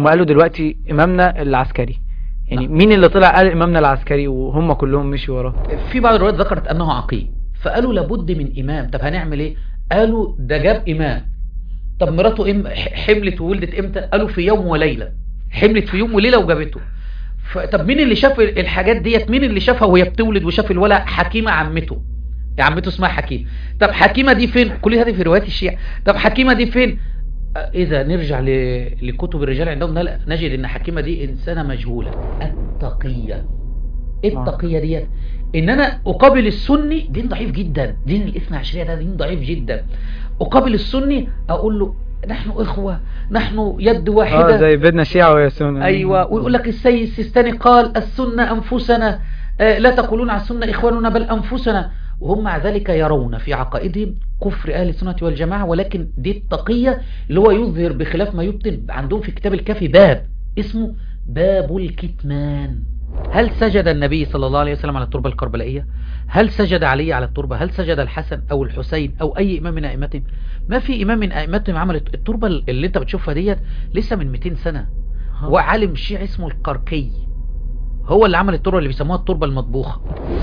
هم قالوا دلوقتي امامنا العسكري يعني مين اللي طلع قال امامنا العسكري وهم كلهم مشوا وراه في بعض الروايات ذكرت انه عقيم فقالوا لابد من امام طب هنعمل ايه قالوا ده جاب امام طب مراته إم حملت وولدت امتى قالوا في يوم وليله حملت في يوم وليله وجابته ف... طب مين اللي شاف الحاجات ديت مين اللي شافها وهي بتولد وشاف الولد حكيمه عمته يا عمته اسمها حكيم طب حكيمه دي فين كل هذه في روايات الشيعة طب حكيمه دي فين اذا نرجع ل... لكتب الرجال عندهم لا نجد ان حكيمه دي انسانه مجهوله التقيه ايه التقيه ديت ان انا اقابل السني دين ضعيف جدا دين الاثنى عشريه ده دين ضعيف جدا اقابل السني اقول له نحن اخوه نحن يد واحده اه زي بدنا شيعة ويا سنة ايوه ويقول لك السيد السيستاني قال السنه انفسنا آه لا تقولون على السنه اخواننا بل انفسنا وهم مع ذلك يرون في عقائدهم كفر اهل السنه والجماعه ولكن دي التقيه اللي هو يظهر بخلاف ما يبطن عندهم في كتاب الكافي باب اسمه باب الكتمان هل سجد النبي صلى الله عليه وسلم على التربة الكربلائية هل سجد علي على التربة هل سجد الحسن أو الحسين أو أي إمام من أئمتهم ما في إمام من أئمتهم عمل التربة اللي أنت بتشوفها ديت لسه من 200 سنة وعالم شيعي اسمه القركي هو اللي عمل التربة اللي بيسموها التربة المطبوخة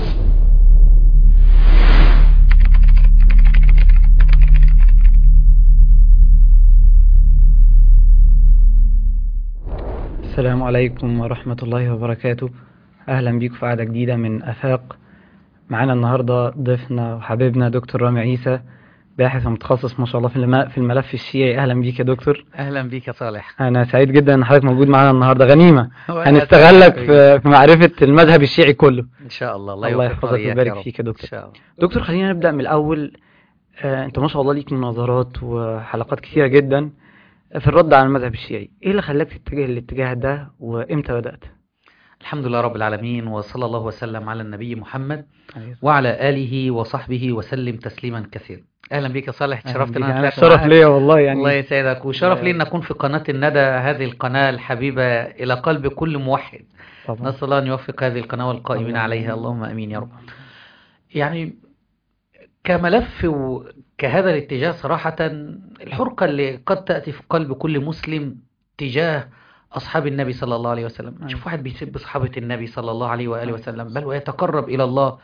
السلام عليكم ورحمة الله وبركاته أهلا بيكم في قعدة جديدة من أفاق معانا النهاردة ضيفنا وحبيبنا دكتور رامي عيسى باحث ومتخصص ما شاء الله في الم- في الملف الشيعي أهلا بيك يا دكتور أهلا بيك يا صالح أنا سعيد جدا إن حضرتك موجود معانا النهاردة غنيمة وأنا هنستغلك سعيد. في في معرفة المذهب الشيعي كله إن شاء الله الله, الله يوفقك يحفظك وإياك ويبارك يا رب. فيك يا دكتور. إن شاء الله دكتور خلينا نبدأ من الأول آه، أنت ما شاء الله ليك مناظرات وحلقات كثيرة جدا في الرد على المذهب الشيعي إيه اللي خلاك تتجه للاتجاه ده وإمتى بدأت؟ الحمد لله رب العالمين وصلى الله وسلم على النبي محمد وعلى آله وصحبه وسلم تسليما كثيرا أهلا بك يا صالح تشرفت أنا أنا شرف ليا والله يعني الله يسعدك وشرف الله لي أن أكون في قناة الندى هذه القناة الحبيبة إلى قلب كل موحد طبعا نسأل الله أن يوفق هذه القناة والقائمين اللهم عليها آمين. اللهم أمين يا رب يعني كملف وكهذا الاتجاه صراحة الحرقة اللي قد تأتي في قلب كل مسلم تجاه أصحاب النبي صلى الله عليه وسلم أيوة. شوف واحد بيسب صحابة النبي صلى الله عليه وآله وسلم بل ويتقرب إلى الله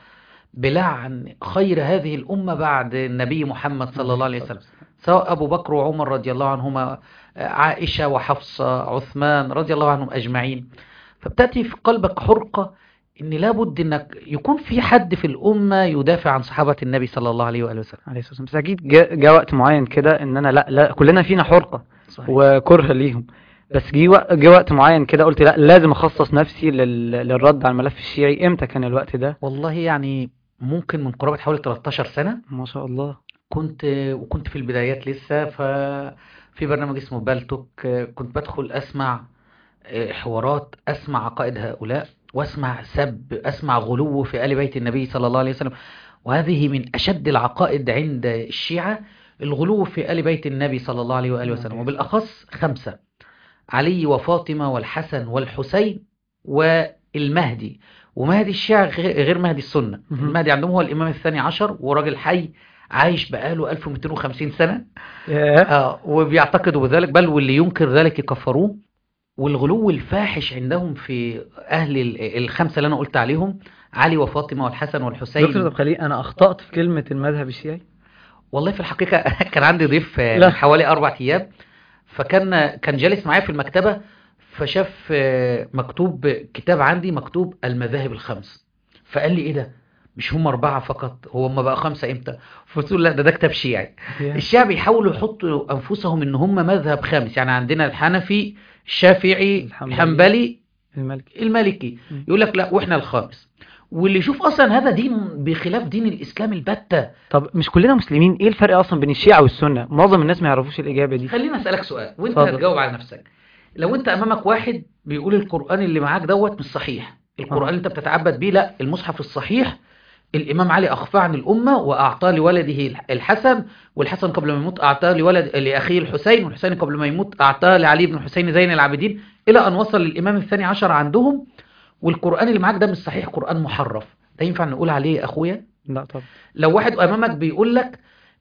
بلعن خير هذه الأمة بعد النبي محمد صلى الله عليه وسلم سواء أبو بكر وعمر رضي الله عنهما عائشة وحفصة عثمان رضي الله عنهم أجمعين فبتأتي في قلبك حرقة إن لابد إنك يكون في حد في الأمة يدافع عن صحابة النبي صلى الله عليه وآله وسلم عليه الصلاة والسلام بس أكيد جاء جا وقت معين كده إن أنا لا لا كلنا فينا حرقة صحيح. وكره ليهم بس جه وق- جه وقت معين كده قلت لا لازم أخصص نفسي لل... للرد على الملف الشيعي إمتى كان الوقت ده؟ والله يعني ممكن من قرابة حوالي 13 سنة ما شاء الله كنت وكنت في البدايات لسه ففي برنامج اسمه بالتوك كنت بدخل أسمع حوارات أسمع عقائد هؤلاء وأسمع سب أسمع غلو في آل بيت النبي صلى الله عليه وسلم وهذه من أشد العقائد عند الشيعة الغلو في آل بيت النبي صلى الله عليه وآله وسلم وبالأخص خمسة علي وفاطمة والحسن والحسين والمهدي ومهدي الشيعة غير غير مهدي السنة مهم. المهدي عندهم هو الإمام الثاني عشر وراجل حي عايش بقاله 1250 سنة ياه آه وبيعتقدوا بذلك بل واللي ينكر ذلك يكفروه والغلو الفاحش عندهم في أهل ال- الخمسة اللي أنا قلت عليهم علي وفاطمة والحسن دكتور والحسين طب خليني أنا أخطأت في كلمة المذهب الشيعي والله في الحقيقة كان عندي ضيف آه، لا. من حوالي أربع أيام فكان كان جالس معايا في المكتبة فشاف آه، مكتوب كتاب عندي مكتوب المذاهب الخمس فقال لي إيه ده مش هم أربعة فقط هو هم بقى خمسة إمتى فقلت له لا ده ده كتاب شيعي ياه. الشيعة بيحاولوا يحطوا أنفسهم إن هم مذهب خامس يعني عندنا الحنفي الشافعي الحنبلي. الحنبلي الملك المالكي مم. يقول لك لا واحنا الخامس واللي يشوف اصلا هذا دين بخلاف دين الاسلام البتة طب مش كلنا مسلمين إيه الفرق أصلا بين الشيعة والسنة؟ معظم الناس ما يعرفوش الإجابة دي خليني اسالك سؤال وانت اتفضل. هتجاوب على نفسك لو انت امامك واحد بيقول القران اللي معاك دوت مش صحيح القران آه. اللي انت بتتعبد بيه لا المصحف الصحيح الامام علي اخفاه عن الامه واعطاه لولده الحسن والحسن قبل ما يموت اعطاه لولد لاخيه الحسين والحسين قبل ما يموت اعطاه لعلي بن الحسين زين العابدين الى ان وصل للامام الثاني عشر عندهم والقران اللي معاك ده مش صحيح قران محرف ده ينفع نقول عليه يا اخويا لا طب لو واحد امامك بيقول لك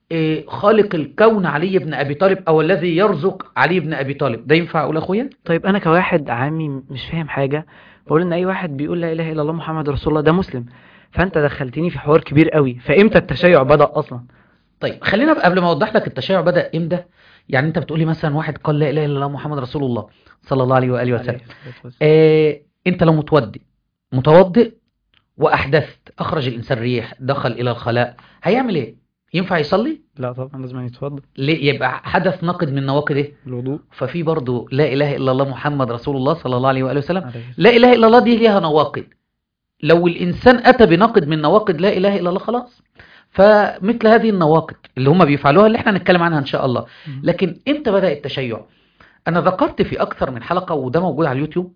إيه، خالق الكون علي بن ابي طالب او الذي يرزق علي بن ابي طالب ده ينفع اقول اخويا طيب انا كواحد عامي مش فاهم حاجه بقول ان اي واحد بيقول لا اله الا الله محمد رسول الله ده مسلم فانت دخلتني في حوار كبير قوي فامتى التشيع بدا اصلا طيب خلينا بقى قبل ما اوضح لك التشيع بدا امتى يعني انت بتقولي مثلا واحد قال لا اله الا الله محمد رسول الله صلى الله عليه واله وسلم عليه الصلاة والسلام. آه انت لو متودي متوضئ واحدثت اخرج الانسان ريح دخل الى الخلاء هيعمل ايه ينفع يصلي لا طبعا لازم يتوضا ليه يبقى حدث ناقض من نواقض ايه الوضوء ففي برضه لا اله الا الله محمد رسول الله صلى الله عليه واله وسلم عليه لا اله الا الله دي ليها نواقض لو الانسان اتى بناقض من نواقض لا اله الا الله خلاص فمثل هذه النواقض اللي هم بيفعلوها اللي احنا هنتكلم عنها ان شاء الله مم. لكن امتى بدا التشيع انا ذكرت في اكثر من حلقه وده موجود على اليوتيوب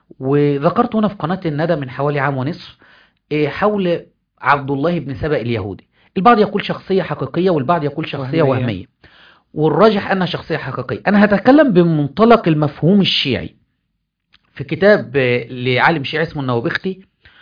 وذكرت هنا في قناه الندى من حوالي عام ونصف إيه، حول عبد الله بن سبأ اليهودي البعض يقول شخصيه حقيقيه والبعض يقول شخصيه وهمية. وهميه والراجح انها شخصيه حقيقيه انا هتكلم بمنطلق المفهوم الشيعي في كتاب آه، لعالم شيعي اسمه النوبختي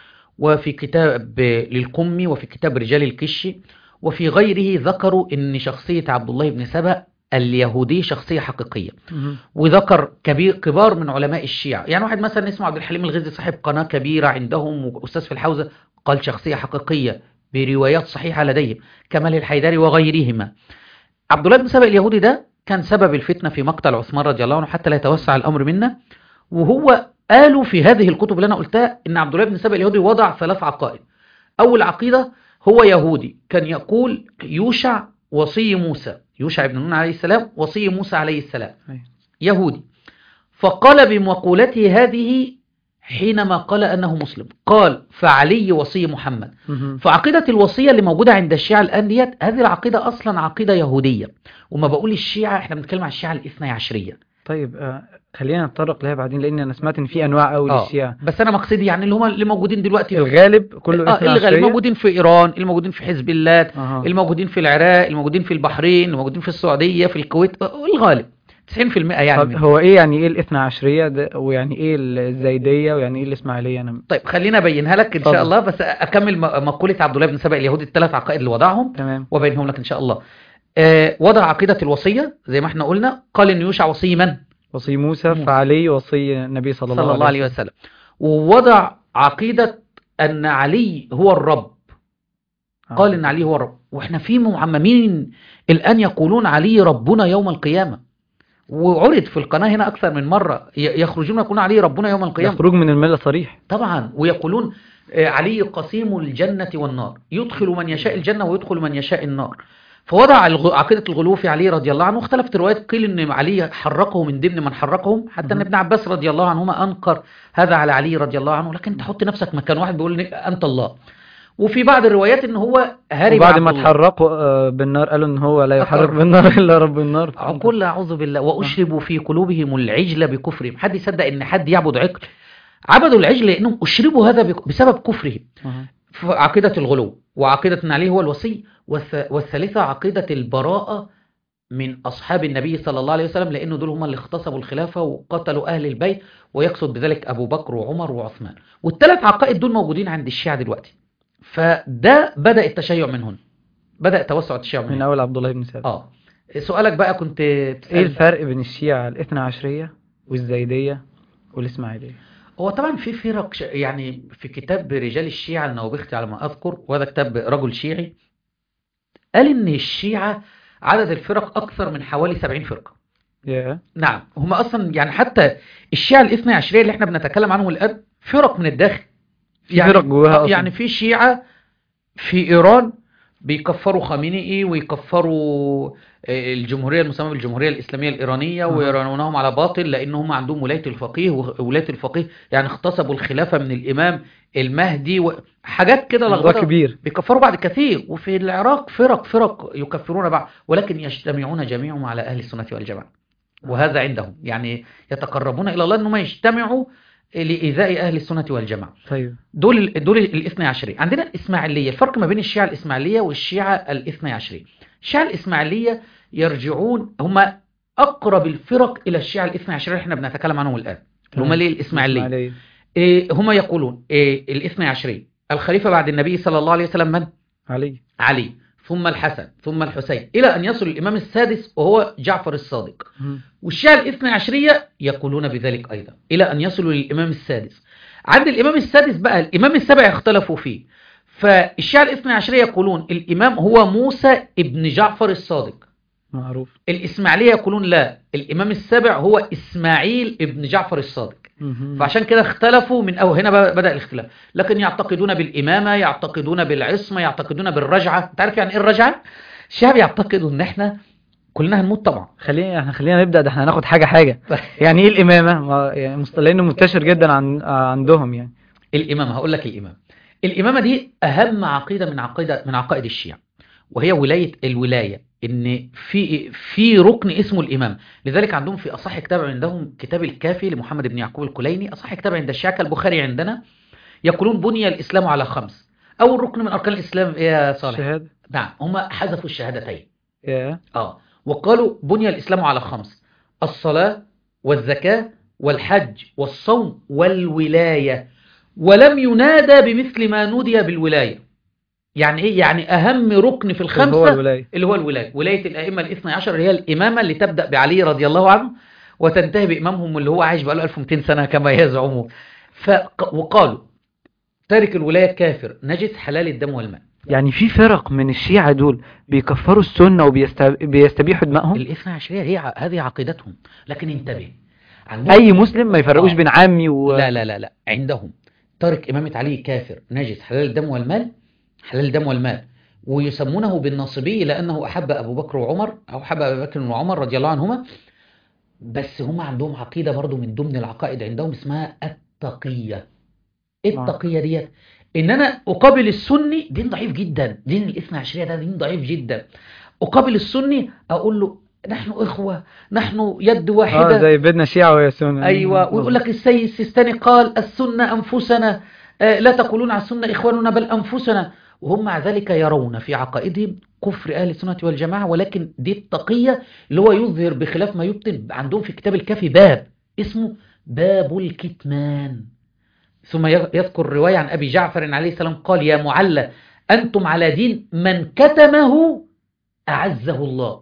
وفي كتاب آه، للقمي وفي كتاب رجال الكشي وفي غيره ذكروا ان شخصيه عبد الله بن سبأ اليهودي شخصيه حقيقيه مم. وذكر كبير كبار من علماء الشيعة يعني واحد مثلا اسمه عبد الحليم الغزي صاحب قناة كبيرة عندهم وأستاذ في الحوزة قال شخصية حقيقية بروايات صحيحة لديهم كمال الحيدري وغيرهما عبد الله بن سبأ اليهودي ده كان سبب الفتنة في مقتل عثمان رضي الله عنه حتى لا يتوسع الأمر منا وهو قالوا في هذه الكتب اللي أنا قلتها إن عبد الله بن سبأ اليهودي وضع ثلاث عقائد أول عقيدة هو يهودي كان يقول يوشع وصي موسى يوشع بن نون عليه السلام وصي موسى عليه السلام أيوة. يهودي فقال بمقولته هذه حينما قال أنه مسلم قال فعلي وصي محمد مم. فعقيدة الوصية اللي موجودة عند الشيعة الآن ديت هذه العقيدة أصلا عقيدة يهودية وما بقول الشيعة احنا بنتكلم عن الشيعة الاثنى عشرية طيب آه، خلينا نتطرق لها بعدين لان انا سمعت ان في انواع قوي آه. للشيعة بس أنا مقصدي يعني اللي هم اللي موجودين دلوقتي الغالب كله آه اثنى الغالب عشرية موجودين في إيران الموجودين في حزب الله أها. الموجودين في العراق الموجودين في البحرين الموجودين في السعودية في الكويت آه، الغالب 90% يعني طب منهم. هو ايه يعني ايه الاثنى عشرية ده ويعني ايه الزايدية ويعني ايه الاسماعيلية انا طيب خلينا ابينها لك ان اتفضل. شاء الله بس اكمل م- مقوله عبد الله بن سبأ اليهودي الثلاث عقائد اللي وضعهم تمام وابينهم لك ان شاء الله آه وضع عقيده الوصيه زي ما احنا قلنا قال ان يوشع وصي من وصي موسى موسى. فعلي وصي النبي صلى الله, صلى الله عليه وسلم ووضع عقيده ان علي هو الرب آه. قال ان علي هو الرب واحنا في معممين الان يقولون علي ربنا يوم القيامه وعرض في القناه هنا اكثر من مره ي- يخرجون يقولون علي ربنا يوم ده القيامه خروج من الملة صريح طبعا ويقولون آه، علي قسيم الجنة والنار يدخل من يشاء الجنة ويدخل من يشاء النار فوضع الغ- عقيدة الغلو في علي رضي الله عنه واختلفت الروايات قيل ان علي حرقه من ضمن من حرقهم حتى ان مهم. ابن عباس رضي الله عنهما انكر هذا على علي رضي الله عنه لكن تحط نفسك مكان واحد بيقول إنك انت الله وفي بعض الروايات ان هو هارب وبعد عبد ما الله. اتحرقوا آه، بالنار قالوا ان هو لا يحرق أقر. بالنار الا رب النار عقول اعوذ بالله واشربوا في قلوبهم العجل بكفرهم حد يصدق ان حد يعبد عقل عبدوا العجل لانهم اشربوا هذا بك- بسبب كفرهم أها. في عقيدة الغلو وعقيدة أن عليه هو الوصي والث- والثالثة عقيدة البراءة من أصحاب النبي صلى الله عليه وسلم لأنه دول هم اللي اغتصبوا الخلافة وقتلوا أهل البيت ويقصد بذلك أبو بكر وعمر وعثمان والثلاث عقائد دول موجودين عند الشيعة دلوقتي فده بدأ التشيع من هنا بدأ توسع التشيع من من هنا اول عبد الله بن سبأ اه سؤالك بقى كنت ايه تسأل الفرق بين الشيعة الاثنى عشرية والزايدية والاسماعيلية هو طبعا في فرق ش- يعني في كتاب رجال الشيعة النوبختي على ما أذكر وهذا كتاب رجل شيعي قال إن الشيعة عدد الفرق أكثر من حوالي 70 فرقة يا نعم هم أصلا يعني حتى الشيعة الاثنى عشرية اللي احنا بنتكلم عنهم الآن فرق من الداخل في فرق جواها آه، أصلا. يعني في شيعة في إيران بيكفروا خامنئي ويكفروا آه، الجمهورية المسمى بالجمهورية الإسلامية الإيرانية أها. ويرونهم على باطل لأنهم عندهم ولاية الفقيه وولاية الفقيه يعني اغتصبوا الخلافة من الإمام المهدي وحاجات كده موضوع لغاية كبير بيكفروا بعض كثير وفي العراق فرق فرق يكفرون بعض ولكن يجتمعون جميعهم على أهل السنة والجماعة وهذا عندهم يعني يتقربون إلى الله أنهم يجتمعوا لإيذاء أهل السنة والجماعة طيب دول دول الاثني عشري عندنا الإسماعيلية الفرق ما بين الشيعة الإسماعيلية والشيعة الاثني عشري الشيعة الإسماعيلية يرجعون هم أقرب الفرق إلى الشيعة الاثني عشري اللي احنا بنتكلم عنهم الآن اللي هم ليه الإسماعيلية إيه هم يقولون إيه الاثني عشري الخليفة بعد النبي صلى الله عليه وسلم من؟ علي علي ثم الحسن ثم الحسين إلى أن يصل الإمام السادس وهو جعفر الصادق والشيعة الاثنى عشرية يقولون بذلك أيضا إلى أن يصلوا للإمام السادس عند الإمام السادس بقى الإمام السبع اختلفوا فيه فالشيعة الاثنى عشرية يقولون الإمام هو موسى ابن جعفر الصادق معروف الإسماعيلية يقولون لا الإمام السابع هو إسماعيل ابن جعفر الصادق مهم. فعشان كده اختلفوا من أو هنا ب- بدأ الاختلاف لكن يعتقدون بالإمامة يعتقدون بالعصمة يعتقدون بالرجعة انت عارف يعني إيه الرجعة؟ الشعب يعتقدوا إن إحنا كلنا هنموت طبعا خلينا احنا خلينا نبدا ده احنا هناخد حاجه حاجه يعني ايه الامامه ما- يعني مصطلحين منتشر جدا عن عندهم يعني الإمامة هقول لك الإمامة الإمامة دي أهم عقيدة من عقيدة من عقائد الشيعة وهي ولاية الولاية إن في في ركن اسمه الإمام لذلك عندهم في أصح كتاب عندهم كتاب الكافي لمحمد بن يعقوب الكليني أصح كتاب عند الشيعة كالبخاري عندنا يقولون بني الإسلام على خمس أول ركن من أركان الإسلام إيه يا صالح شهاده نعم هم حذفوا الشهادتين يا آه وقالوا بني الإسلام على خمس الصلاة والزكاة والحج والصوم والولاية ولم ينادى بمثل ما نودي بالولاية يعني إيه؟ يعني أهم ركن في هو الخمسة الولايه اللي هو الولاية ولاية الأئمة الاثنى عشر اللي هي الإمامة اللي تبدأ بعلي رضي الله عنه وتنتهي بإمامهم اللي هو عايش بقاله 1200 سنة كما يزعمون فق- وقالوا تارك الولاية كافر نجس حلال الدم والماء يعني في فرق من الشيعة دول بيكفروا السنة وبيستبيحوا دمائهم الاثنى عشرية هي ع- هذه عقيدتهم لكن انتبه عندهم اي مسلم ما يفرقوش آه. بين عامي و لا لا لا لا عندهم تارك إمامة علي كافر نجس حلال الدم والمال حلال الدم والمال ويسمونه بالناصبي لأنه أحب أبو بكر وعمر أو أحب أبو بكر وعمر رضي الله عنهما بس هم عندهم عقيدة برضو من ضمن العقائد عندهم اسمها التقية إيه نعم. التقية ديت إن أنا أقابل السني دين ضعيف جدا دين الاثنى عشرية ده دين ضعيف جدا أقابل السني أقول له نحن إخوة نحن يد واحدة اه زي بدنا شيعة ويا سنة أيوة ويقول لك السيد السيستاني قال السنة أنفسنا آه، لا تقولون على السنة إخواننا بل أنفسنا وهم مع ذلك يرون في عقائدهم كفر أهل السنة والجماعة ولكن دي التقية اللي هو يظهر بخلاف ما يبطن عندهم في كتاب الكافي باب اسمه باب الكتمان ثم ي- يذكر رواية عن أبي جعفر عليه السلام قال يا معلى أنتم على دين من كتمه أعزه الله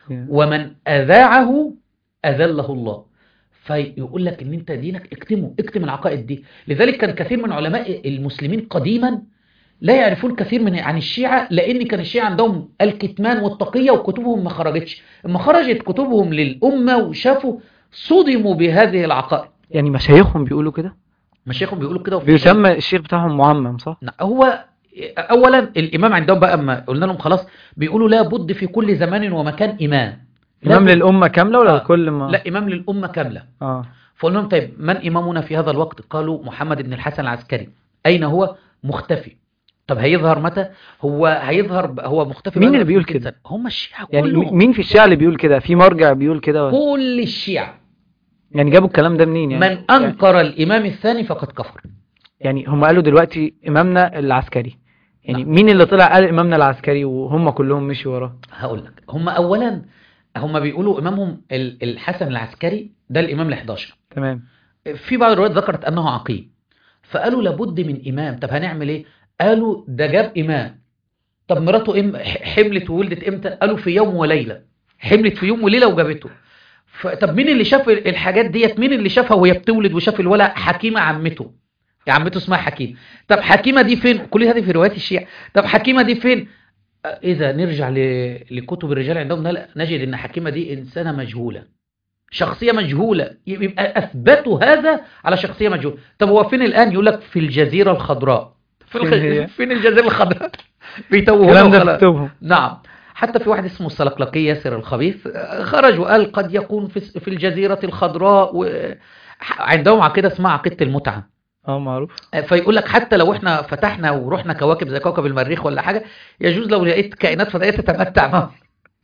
ومن أذاعه أذله الله فيقول لك ان انت دينك اكتمه اكتم العقائد دي لذلك كان كثير من علماء المسلمين قديما لا يعرفون كثير من عن الشيعة لان كان الشيعة عندهم الكتمان والتقية وكتبهم ما خرجتش اما خرجت كتبهم للأمة وشافوا صدموا بهذه العقائد يعني مشايخهم بيقولوا كده مشايخهم بيقولوا كده وفي بيسمى الشيخ بتاعهم معمم صح نعم، هو اولا الامام عندهم بقى اما قلنا لهم خلاص بيقولوا لا بد في كل زمان ومكان امام امام لا- للامة كاملة ولا آه. لكل ما لا امام للامه كامله اه فقلنا لهم طيب من إمامنا في هذا الوقت قالوا محمد بن الحسن العسكري أين هو مختفي طب هيظهر متى هو هيظهر ب- هو مختفي مين بقاله اللي بيقول 200 كده؟ سنة. هم الشيعة يعني كلهم مين في الشيعة اللي بيقول كده في مرجع بيقول كده ولا- كل الشيعة يعني جابوا الكلام ده منين يعني من أنكر الإمام الثاني فقد كفر يعني هم قالوا دلوقتي امامنا العسكري يعني نعم. مين اللي طلع قال امامنا العسكري وهم كلهم مشوا وراه هقول لك هم أولا هم بيقولوا إمامهم ال- الحسن العسكري ده الإمام ال11 تمام في بعض الروايات ذكرت أنه عقيم فقالوا لابد من إمام طب هنعمل إيه قالوا ده جاب إمام طب مراته إم ح- حملت وولدت إمتى قالوا في يوم وليلة حملت في يوم وليلة وجابته ف- طب مين اللي شاف ال- الحاجات ديت مين اللي شافها وهي بتولد وشاف الولد حكيمة عمته يا عمته اسمها حكيم طب حكيمة دي فين كل هذه في روايات الشيعة طب حكيمة دي فين آه، إذا نرجع ل- لكتب الرجال عندهم نل- نجد أن حكيمة دي إنسانة مجهولة شخصية مجهولة يبقى أثبتوا هذا على شخصية مجهولة طب هو فين الآن يقول لك في الجزيرة الخضراء في فين هي؟ الخ... فين الجزيرة الخضراء بيتوهونا الكلام ده في وخلاص. كتبهم نعم حتى في واحد اسمه السلقلقي ياسر الخبيث آه، خرج وقال قد يكون في في الجزيرة الخضراء و... عندهم عقيدة اسمها عقيدة المتعة اه معروف آه، فيقول لك حتى لو احنا فتحنا ورحنا كواكب زي كوكب المريخ ولا حاجة يجوز لو لقيت كائنات فضائية تتمتع معهم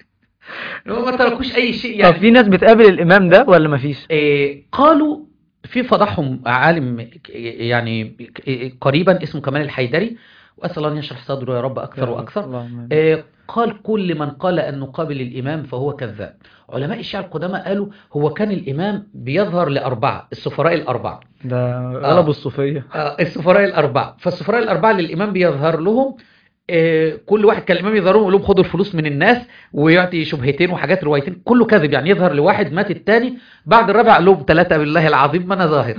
هو ما تركوش أي شيء طب يعني في ناس بتقابل الامام ده ولا مفيش إيه، قالوا في فضحهم عالم يعني قريبا اسمه كمال الحيدري واسال الله ان يشرح صدره يا رب اكثر واكثر اللهم إيه، قال كل من قال ان نقابل الامام فهو كذاب علماء الشيعة القدامى قالوا هو كان الامام بيظهر لاربعه السفراء الاربعه ده غلبوا الصوفية آه، السفراء الاربعه فالسفراء الاربعه اللي الامام بيظهر لهم آه، كل واحد كان الامام يظهرهم يقول لهم خدوا الفلوس من الناس ويعطي شبهتين وحاجات روايتين كله كذب يعني يظهر لواحد مات التاني بعد الرابع قال لهم ثلاثه بالله العظيم ما انا ظاهر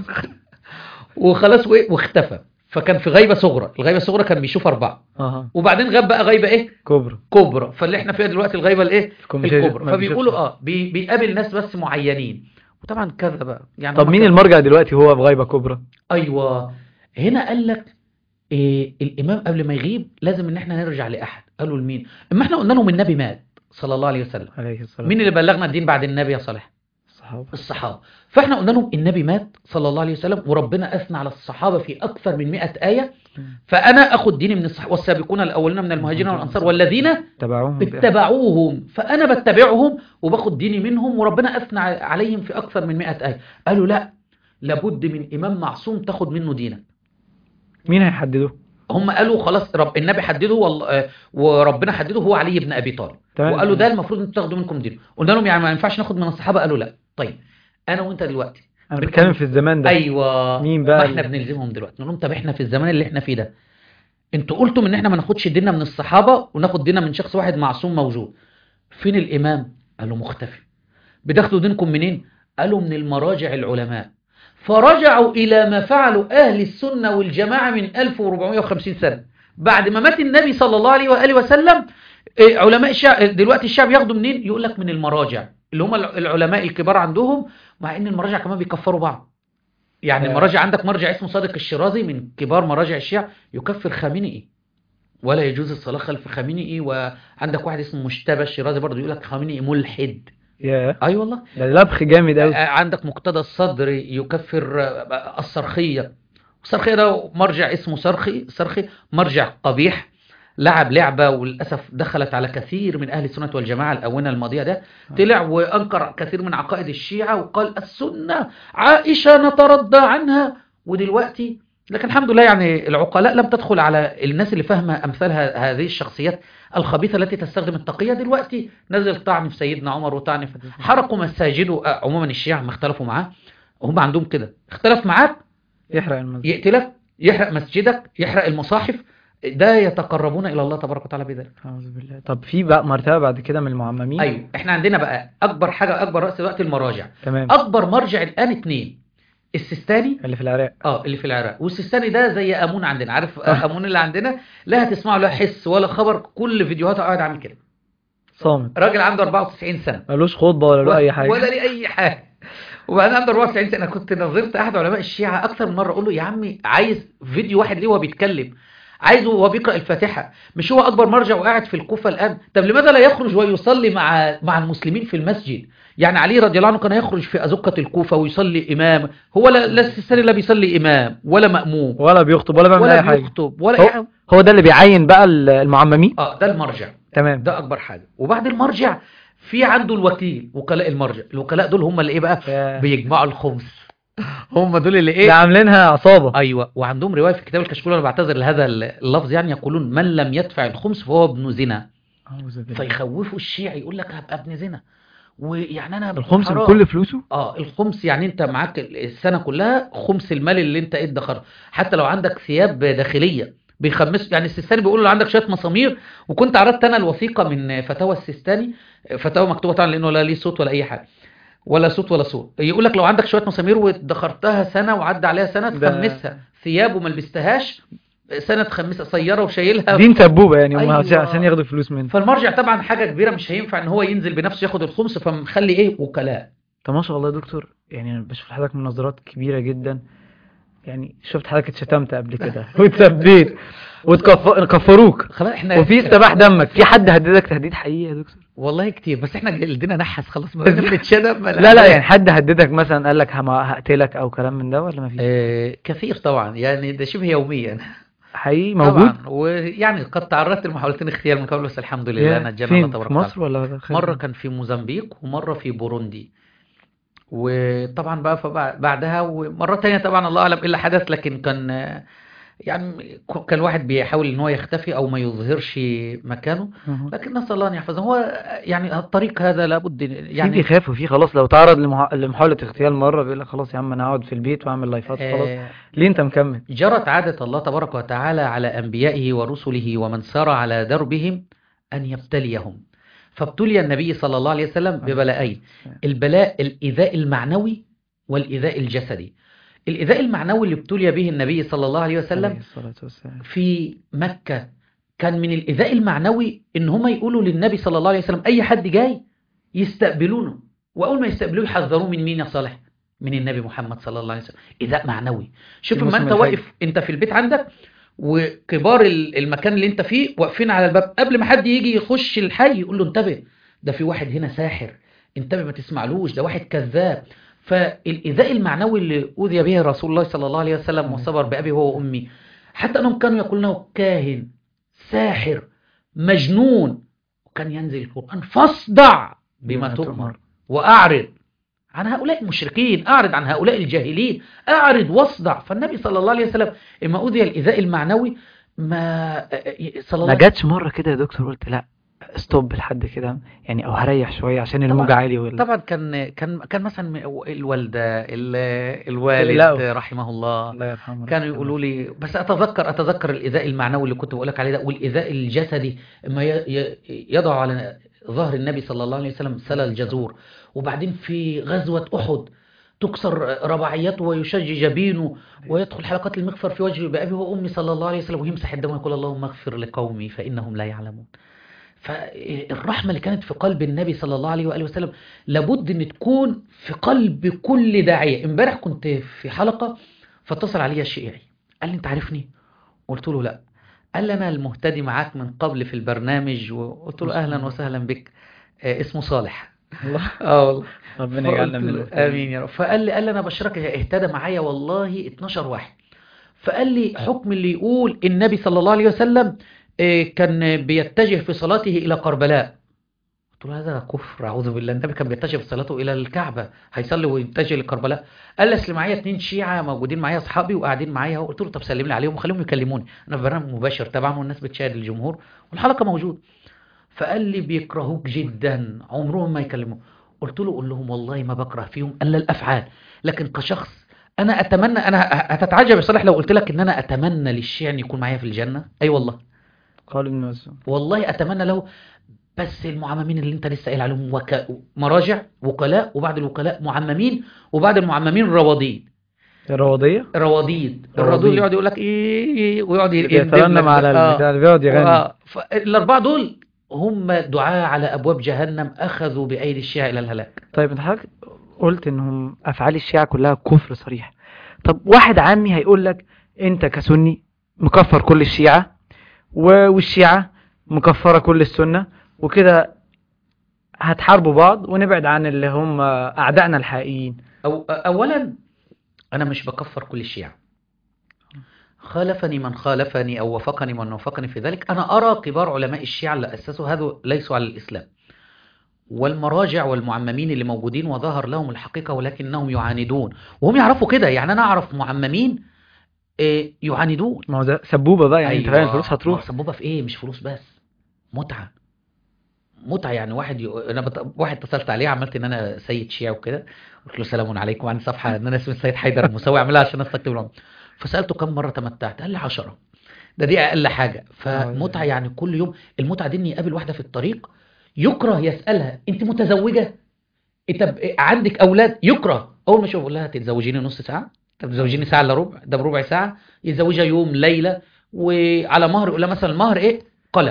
وخلاص وايه واختفى فكان في غيبه صغرى الغيبه الصغرى كان بيشوف اربعه اها وبعدين غاب بقى غيبه ايه كبرى كبرى فاللي احنا فيها دلوقتي الغيبه الايه الكمبيوتر الكبرى ما فبيقولوا بيشوفش. اه بي بيقابل ناس بس معينين وطبعا كذب يعني طب هم مين كانوا- المرجع دلوقتي هو بغيبة كبرى ايوه هنا قال لك إيه الامام قبل ما يغيب لازم ان احنا نرجع لاحد قالوا لمين اما احنا قلنا لهم النبي مات صلى الله عليه وسلم عليه الصلاة مين اللي بلغنا الدين بعد النبي يا صالح الصحابة الصحابه فاحنا قلنا لهم النبي مات صلى الله عليه وسلم وربنا اثنى على الصحابه في اكثر من 100 ايه فانا اخد ديني من الصحابه والسابقون الاولين من المهاجرين والانصار والذين تبعوهم بإحسان. اتبعوهم فانا بتبعهم وباخد ديني منهم وربنا اثنى عليهم في اكثر من 100 ايه قالوا لا لابد من امام معصوم تاخد منه دينك مين هيحدده هم قالوا خلاص رب النبي حدده والله آه، وربنا حدده هو علي بن ابي طالب تمام. وقالوا ده المفروض انتوا تاخدوا منكم دين قلنا لهم يعني ما ينفعش ناخد من الصحابه قالوا لا طيب انا وانت دلوقتي انا بتكلم في الزمان ده ايوه مين بقى ما احنا اللي- بنلزمهم دلوقتي نقول لهم طب احنا في الزمان اللي احنا فيه ده انتوا قلتم ان احنا ما ناخدش ديننا من الصحابه وناخد ديننا من شخص واحد معصوم موجود فين الامام قالوا مختفي بتاخدوا دينكم منين قالوا من المراجع العلماء فرجعوا الى ما فعلوا اهل السنه والجماعه من 1450 سنه بعد ما مات النبي صلى الله عليه واله وسلم إيه، علماء الشعب دلوقتي الشعب ياخدوا منين يقول لك من المراجع اللي هم العلماء الكبار عندهم مع ان المراجع كمان بيكفروا بعض يعني آه. المراجع عندك مرجع اسمه صادق الشيرازي من كبار مراجع الشيعة يكفر خامنئي ولا يجوز الصلاة خلف خامنئي وعندك واحد اسمه مجتبى الشيرازي برضه يقول لك خامنئي ملحد يا اي والله ده لبخ جامد قوي آه، عندك مقتدى الصدر يكفر آه، الصرخية الصرخية ده مرجع اسمه صرخي صرخي مرجع قبيح لعب لعبة وللأسف دخلت على كثير من أهل السنة والجماعة الأونة الماضية ده طلع وأنكر كثير من عقائد الشيعة وقال السنة عائشة نترضى عنها ودلوقتي لكن الحمد لله يعني العقلاء لم تدخل على الناس اللي فاهمة أمثال ه- هذه الشخصيات الخبيثة التي تستخدم التقية دلوقتي نزل طعن في سيدنا عمر وطعن في حرقوا مساجده آه، عموما الشيعة ما اختلفوا معاه هم عندهم كده اختلف معاك يحرق المسجد يقتلك يحرق مسجدك يحرق المصاحف ده يتقربون الى الله تبارك وتعالى بذلك أعوذ بالله طب في بقى مرتبة بعد كده من المعممين ايوه احنا عندنا بقى اكبر حاجه اكبر راس دلوقتي المراجع تمام اكبر مرجع الان اتنين السيستاني اللي في العراق اه اللي في العراق والسيستاني ده زي امون عندنا عارف امون اللي عندنا لا هتسمعوا لا حس ولا خبر كل فيديوهاته قاعد عامل كده صامت راجل عنده 94 سنه ملوش خطبة ولا له اي حاجة ولا ليه اي حاجه وبعدين عنده 94 سنه كنت نظرت احد علماء الشيعه اكثر من مره اقول له يا عمي عايز فيديو واحد ليه وهو بيتكلم عايزه وهو بيقرا الفاتحه مش هو اكبر مرجع وقاعد في الكوفه الان طب لماذا لا يخرج ويصلي مع مع المسلمين في المسجد يعني علي رضي الله عنه كان يخرج في ازقه الكوفه ويصلي امام هو لا لا السيستاني لا بيصلي امام ولا ماموم ولا بيخطب ولا بيعمل ولا اي حاجة بيخطب ولا اي حاجه هو ده اللي بيعين بقى ال- المعممين اه ده المرجع تمام ده اكبر حاجه وبعد المرجع في عنده الوكيل وكلاء المرجع الوكلاء دول هم اللي ايه بقى يا- بيجمعوا الخمس هم دول اللي ده ايه عاملينها عصابة ايوه وعندهم روايه في كتاب الكشكول انا بعتذر لهذا اللفظ يعني يقولون من لم يدفع الخمس فهو ابن زنا أعوذ بالله. فيخوفوا الشيعي يقول لك هبقى ابن زنا ويعني انا الخمس حرام. بكل فلوسه اه الخمس يعني انت معاك السنه كلها خمس المال اللي انت ادخره حتى لو عندك ثياب داخليه بيخمس يعني السيستاني بيقول له عندك شويه مسامير وكنت عرضت انا الوثيقه من فتاوى السيستاني فتاوى مكتوبه طبعا لانه لا ليه صوت ولا اي حاجه ولا صوت ولا صوت يقول لك لو عندك شويه مسامير وادخرتها سنه وعدى عليها سنه ده- تخمسها ثياب وما لبستهاش سنه تخمسها سياره وشايلها دين سبوبة يعني هم أيوة. عشان عشان ياخدوا فلوس منه فالمرجع طبعا حاجه كبيره مش هينفع ان هو ينزل بنفسه ياخد الخمس فمخلي ايه وكلاء طب ما شاء الله يا دكتور يعني انا بشوف حضرتك مناظرات كبيرة جدا يعني شفت حضرتك اتشتمت قبل كده واتثبيت وتكفروك خلاص احنا وفي استباح دمك في حد هددك تهديد حقيقي يا دكتور والله كتير بس احنا جلدنا نحس خلاص ما بقينا بنتشدم لا لا يعني حد هددك مثلا قال لك هم- هقتلك او كلام من ده ولا ما فيش آه كثير طبعا يعني ده شبه يوميا حقيقي موجود طبعا ويعني قد تعرضت لمحاولتين اغتيال من قبل بس الحمد لله نجانا الله فين تبارك في وتعالى مصر ولا خارج مرة كان في موزمبيق ومرة في بوروندي وطبعا بقى فبع- بعدها ومرة تانية طبعا الله أعلم إيه اللي حدث لكن كان آه، يعني ك- كان الواحد بيحاول ان هو يختفي او ما يظهرش مكانه مهم. لكن نسال الله ان يحفظه هو يعني الطريق هذا لابد يعني يعني بيخافوا فيه خلاص لو تعرض لمح- لمحاولة اغتيال مرة بيقول لك خلاص يا عم انا هقعد في البيت واعمل لايفات خلاص آه، ليه انت مكمل جرت عادة الله تبارك وتعالى على أنبيائه ورسله ومن سار على دربهم أن يبتليهم فابتلي النبي صلى الله عليه وسلم ببلاءين البلاء الإيذاء المعنوي والإيذاء الجسدي الإيذاء المعنوي اللي ابتلي به النبي صلى الله عليه عليه وسلم الصلاة والسلام في مكة كان من الإيذاء المعنوي إن هم يقولوا للنبي صلى الله عليه وسلم أي حد جاي يستقبلونه وأول ما يستقبلوه يحذروه من مين يا صالح من النبي محمد صلى الله عليه وسلم إيذاء معنوي شوف في ما موسم أنت الحج. واقف أنت في البيت عندك وكبار ال- المكان اللي أنت فيه واقفين على الباب قبل ما حد يجي يخش الحي يقول له انتبه ده في واحد هنا ساحر انتبه ما تسمعلوش ده واحد كذاب فالإيذاء المعنوي اللي أوذي به رسول الله صلى الله عليه وسلم صحيح. وصبر بأبي هو وأمي حتى أنهم كانوا يقولونه كاهن ساحر مجنون وكان ينزل القرآن فاصدع بما تؤمر وأعرض عن هؤلاء المشركين أعرض عن هؤلاء الجاهلين أعرض واصدع فالنبي صلى الله عليه وسلم إما أوذي الإيذاء المعنوي ما صلى الله ما جاتش مرة كده يا دكتور قلت لا ستوب لحد كده يعني او هريح شوية عشان الموج طبعاً. عالي وال... طبعا كان كان كان مثلا الوالدة ال- الوالد لا. رحمه الله الله يرحمه كانوا يقولوا لي بس اتذكر اتذكر الايذاء المعنوي اللي كنت بقول لك عليه ده والايذاء الجسدي اما ي- ي- يضع على ظهر النبي صلى الله عليه وسلم سلى الجزور وبعدين في غزوة احد تكسر رباعياته ويشج جبينه ويدخل حلقات المغفر في وجهه بأبي وأمي صلى الله عليه وسلم ويمسح الدم ويقول اللهم اغفر لقومي فإنهم لا يعلمون فالرحمة اللي كانت في قلب النبي صلى الله عليه وآله وسلم لابد ان تكون في قلب كل داعية امبارح كنت في حلقة فاتصل علي الشيعي قال لي انت عارفني قلت له لا قال لي انا المهتدي معاك من قبل في البرنامج وقلت له اهلا وسهلا بك آه، اسمه صالح الله اه والله ربنا يجعلنا فقلت من له المهتدين. امين يا رب فقال لي قال لي انا بشرك اهتدى معايا والله 12 واحد فقال لي حكم اللي يقول النبي صلى الله عليه وسلم آه، كان بيتجه في صلاته الى كربلاء قلت له هذا كفر اعوذ بالله النبي كان بيتجه في صلاته الى الكعبه هيصلي ويتجه لكربلاء قال لي اصل معايا اتنين شيعه موجودين معايا اصحابي وقاعدين معايا اهو قلت له طب سلم لي عليهم وخليهم يكلموني انا في برنامج مباشر طبعا والناس بتشاهد الجمهور والحلقه موجوده فقال لي بيكرهوك جدا عمرهم ما يكلموك قلت له قول لهم والله ما بكره فيهم الا الافعال لكن كشخص انا اتمنى انا ه- هتتعجب يا صالح لو قلت لك ان انا اتمنى للشيعي ان يكون معايا في الجنه اي والله قال ابن مسعود والله اتمنى له بس المعممين اللي انت لسه قايل عليهم وك... مراجع وكلاء وبعد الوكلاء معممين وبعد المعممين روادين الروضية رواديد رواديد. الرادود اللي يقعد يقول لك ايه ويقعد يندب لك بيترنم على آه. البتاع اللي بيقعد يغني آه. فالاربعه دول هم دعاة على ابواب جهنم اخذوا بايدي الشيعة الى الهلاك طيب انت حضرتك قلت انهم افعال الشيعة كلها كفر صريح طب واحد عامي هيقول لك انت كسني مكفر كل الشيعة و- والشيعة مكفرة كل السنة وكده هتحاربوا بعض ونبعد عن اللي هم اعدائنا الحقيقيين أو اولا انا مش بكفر كل الشيعة خالفني من خالفني او وافقني من وافقني في ذلك انا ارى كبار علماء الشيعة اللي اسسوا هذا ليسوا على الاسلام والمراجع والمعممين اللي موجودين وظهر لهم الحقيقة ولكنهم يعاندون وهم يعرفوا كده يعني انا اعرف معممين آه، يعاندون ما هو ده سبوبة بقى يعني انت فاهم الفلوس ما هو هتروح سبوبة في ايه مش فلوس بس متعة متعة يعني واحد ي... انا بت... واحد اتصلت عليه عملت ان انا سيد شيعي وكده قلت له سلام عليكم عندي صفحة ان انا اسمي السيد حيدر المساوي اعملها عشان استكتب العمر فسألته كم مرة تمتعت قال لي 10 ده دي اقل حاجة فمتعة يعني كل يوم المتعة دي اني اقابل واحدة في الطريق يكره يسألها انت متزوجة انت ب... عندك اولاد يكره اول ما اشوف اقول لها تتزوجيني نص ساعة طب تزوجيني ساعة الا ربع ده بربع ساعة يتزوجها يوم ليلة وعلى مهر يقول لها مثلا المهر ايه قلم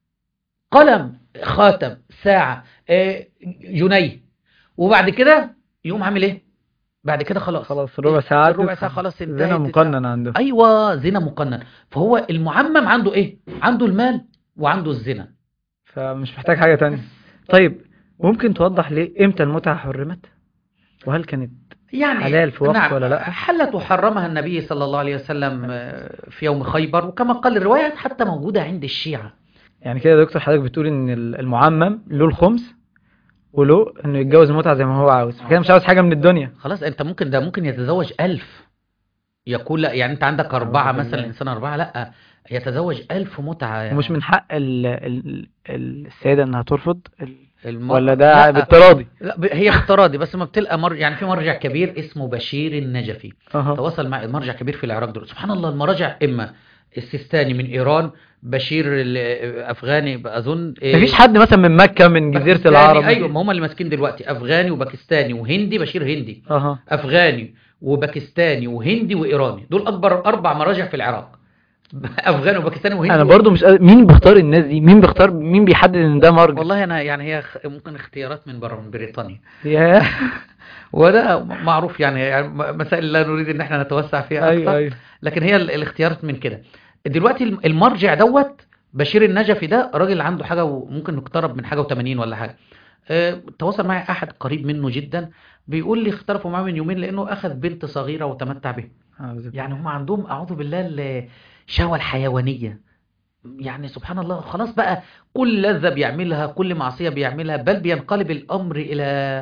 قلم خاتم ساعة آه، جنيه وبعد كده يقوم عامل ايه بعد كده خلاص خلاص ربع ساعة ربع ساعة خلاص انتهت زنا مقنن عنده ايوه زنا مقنن فهو المعمم عنده ايه عنده المال وعنده الزنا فمش محتاج حاجة تانية طيب ممكن توضح ليه امتى المتعة حرمت وهل كانت يعني حلال في وقت نعم ولا لا؟ حلت وحرمها النبي صلى الله عليه وسلم آه، في يوم خيبر وكما قال الروايات حتى موجودة عند الشيعة يعني كده يا دكتور حضرتك بتقول ان المعمم له الخمس وله انه يتجوز المتعة زي ما هو عاوز كده مش عاوز حاجة من الدنيا خلاص انت ممكن ده ممكن يتزوج ألف يقول لا يعني انت عندك اربعه أعوذ مثلا بالله. الانسان اربعه لا يتزوج ألف متعه يعني ومش من حق ال... ال... السيدة انها ترفض ال... الم... ولا ده لا، بالتراضي لا ب- هي بالتراضي بس ما بتلقى مر... يعني في مرجع كبير اسمه بشير النجفي اها تواصل مع مرجع كبير في العراق دول سبحان الله المراجع اما السيستاني من ايران بشير الافغاني اظن إيه، مفيش حد مثلا من مكة من جزيرة باكستاني، العرب ايوه ما هم اللي ماسكين دلوقتي افغاني وباكستاني وهندي بشير هندي اها افغاني وباكستاني وهندي وايراني دول اكبر اربع مراجع في العراق افغاني وباكستاني وهندي انا برضو مش قادر- مين بيختار الناس دي مين بيختار مين بيحدد ان ده مرجع والله انا يعني هي خ- ممكن اختيارات من بره من بريطانيا ياه وده معروف يعني, يعني م- مسائل لا نريد ان احنا نتوسع فيها اكثر ايوه ايوه لكن هي ال- الاختيارات من كده دلوقتي الم- المرجع دوت بشير النجفي ده راجل عنده حاجه وممكن نقترب من حاجه و80 ولا حاجه آه، تواصل معي احد قريب منه جدا بيقول لي اختلفوا معاه من يومين لانه اخذ بنت صغيره وتمتع بها يعني هم عندهم اعوذ بالله الشهوه الحيوانيه يعني سبحان الله خلاص بقى كل لذة بيعملها كل معصية بيعملها بل بينقلب الأمر إلى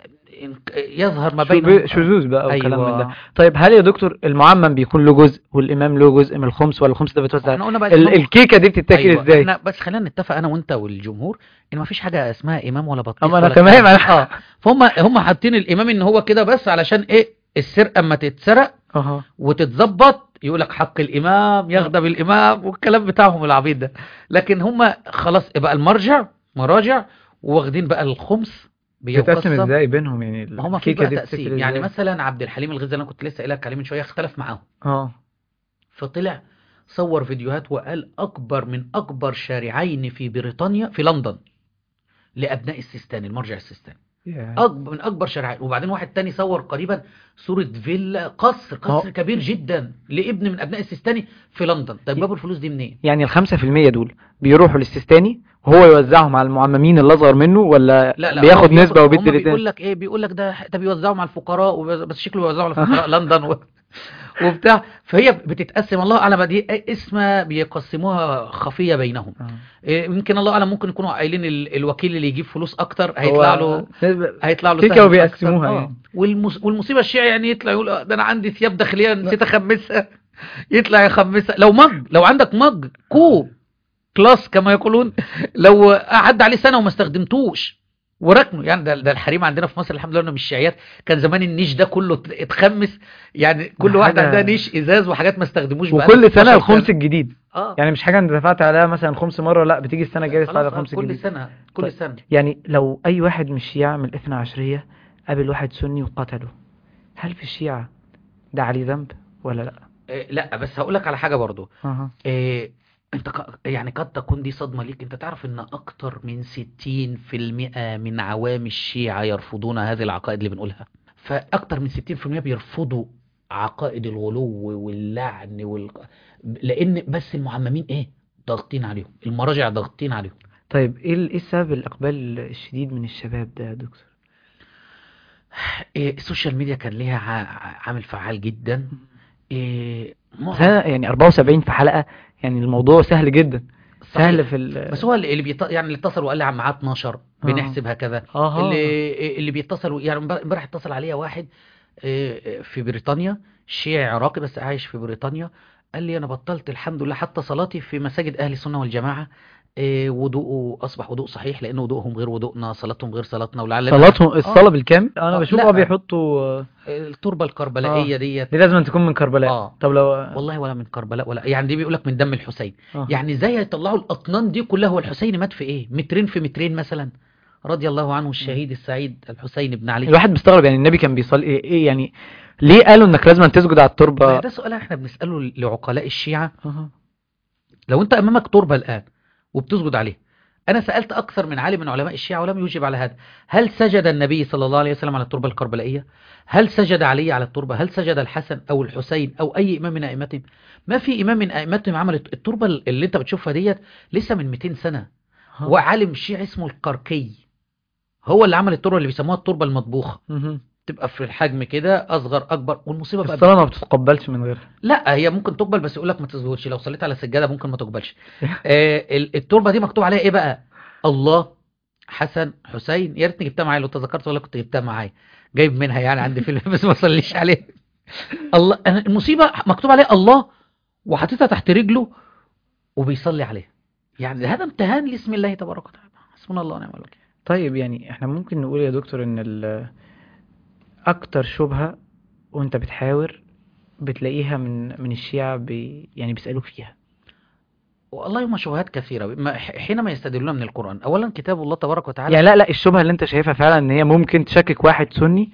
يظهر ما شذوذ- بينهم شذوذ بقى وكلام من ده أيوة طيب هل يا دكتور المعمم بيكون له جزء والامام له جزء من الخمس ولا الخمس ده بيتوزع احنا قلنا بقى ال- إمام- الكيكه دي بتتاكل أيوة. ازاي احنا بس خلينا نتفق انا وانت والجمهور ان مفيش حاجه اسمها امام ولا بطيخ اما انا ولا تمام الكلام انا ده. اه فهم هم حاطين الامام ان هو كده بس علشان ايه السرقه اما تتسرق اها وتتظبط يقول لك حق الامام يغضب الامام والكلام بتاعهم العبيط ده لكن هم خلاص بقى المرجع مراجع واخدين بقى الخمس بتتقسم بيقسم ازاي بينهم يعني ما هم في الكيكه بقى دي تقسيم بتتاكل يعني إزاي؟ مثلا عبد الحليم الغزالي اللي انا كنت لسه قايلك عليه من شويه اختلف معاهم اه فطلع صور فيديوهات وقال أكبر من أكبر شارعين في بريطانيا في لندن لأبناء السيستاني المرجع السيستاني ياه. أكبر من أكبر شارعين وبعدين واحد تاني صور قريبا صورة فيلا قصر قصر أه. كبير جدا لابن من أبناء السيستاني في لندن طيب جابوا الفلوس دي منين؟ يعني الخمسة في المية دول بيروحوا للسيستاني وهو يوزعهم على المعممين اللي اصغر منه ولا لا لا بياخد هو نسبة وبيدي هم بيقول للتاني لك ايه بيقول لك ده ده بيوزعهم على الفقراء وب- بس شكله بيوزعوا على فقراء لندن و... وبتاع فهي بتتقسم الله اعلم دي اسمها بيقسموها خفيه بينهم آه. إيه، يمكن الله اعلم ممكن يكونوا قايلين ال- الوكيل اللي يجيب فلوس اكتر هيطلع هو له نسبة- هيطلع له كيكة سهم وبيقسموها أكتر. يعني. والمس... والمصيبه الشيعي يعني يطلع يقول آه، ده انا عندي ثياب داخليه نسيت اخمسها يطلع يخمسها لو مج لو عندك مج كوب كلاس كما يقولون لو قعد عليه سنه وما استخدمتوش وركنه يعني ده, ده الحريم عندنا في مصر الحمد لله انه مش شيعيات كان زمان النيش ده كله ات- اتخمس يعني كل ده واحد حاجة- عندها نيش ازاز وحاجات ما استخدموش بقالها وكل 16 سنة الخمس الجديد اه يعني مش حاجة انت دفعت عليها مثلا خمس مرة لا بتيجي السنة الجاية تدفع عليها خلاص، خمس كل جديد سنه كل طيب. سنه يعني لو اي واحد من الشيعة من الاثنى عشرية قابل واحد سني وقتله هل في الشيعة ده عليه ذنب ولا لا؟ إيه، لا بس هقول لك على حاجه برضو اها إيه انت ق- يعني قد تكون دي صدمة ليك انت تعرف ان اكتر من 60% من عوام الشيعة يرفضون هذه العقائد اللي بنقولها فاكتر من 60% بيرفضوا عقائد الغلو واللعن وال... لان بس المعممين ايه ضاغطين عليهم المراجع ضاغطين عليهم طيب ايه ال- ايه السبب الاقبال الشديد من الشباب ده يا دكتور؟ إيه السوشيال ميديا كان ليها ع- عامل فعال جدا إيه معظم- أنا يعني 74 في حلقة يعني الموضوع سهل جدا سهل صحيح. في ال بس هو اللي اللي بيط... يعني اللي اتصل وقال لي عم معاه 12 بنحسب هكذا اها اللي اللي بيتصلوا يعني امبارح امبارح اتصل عليا واحد آه، في بريطانيا شيعي عراقي بس عايش في بريطانيا قال لي انا بطلت الحمد لله حتى صلاتي في مساجد اهل السنه والجماعه آه، وضوءه اصبح وضوء صحيح لان وضوءهم غير وضوءنا صلاتهم غير صلاتنا ولعل صلاتهم الصلاة بالكامل انا آه، بشوف لا. اه بيحطوا التربه الكربلائيه ديت دي لازم تكون من كربلاء اه طب لو والله ولا من كربلاء ولا يعني دي بيقول لك من دم الحسين آه. يعني ازاي هيطلعوا الاطنان دي كلها هو الحسين مات في ايه مترين في مترين مثلا رضي الله عنه الشهيد السعيد الحسين بن علي الواحد بيستغرب يعني النبي كان بيصلي ايه, إيه يعني ليه قالوا انك لازم تسجد على التربة ده سؤال احنا بنساله لعقلاء الشيعه أها. لو انت امامك تربه الان وبتسجد عليها انا سالت اكثر من عالم من علماء الشيعه ولم يجب على هذا هل سجد النبي صلى الله عليه وسلم على التربه الكربلائيه هل سجد علي على التربه هل سجد الحسن او الحسين او اي امام من ائمتهم ما في امام من ائمتهم عمل التربه اللي انت بتشوفها ديت لسه من 200 سنه أها. وعالم شيعي اسمه القركي هو اللي عمل التربه اللي بيسموها التربه المطبوخه مهم. تبقى في الحجم كده اصغر اكبر والمصيبه بقى الصلاة ما بتتقبلش من غيرها لا هي ممكن تقبل بس يقول لك ما تسجدش لو صليت على السجاده ممكن ما تقبلش آه ال- التربه دي مكتوب عليها ايه بقى الله حسن حسين يا ريتني جبتها معايا لو تذكرت ولا كنت جبتها معايا جايب منها يعني عندي فيلم بس ما صليش عليه الله أنا المصيبة مكتوب عليها الله وحاططها تحت رجله وبيصلي عليها يعني هذا امتهان لاسم الله تبارك وتعالى حسبنا الله ونعم الوكيل طيب يعني احنا ممكن نقول يا دكتور ان ال- اكتر شبهة وانت بتحاور بتلاقيها من من الشيعة بي يعني بيسألوك فيها والله هم شبهات كثيرة ما- حينما يستدلون من القرآن أولا كتاب الله تبارك وتعالى يعني لا لا الشبهة اللي انت شايفها فعلا ان هي ممكن تشكك واحد سني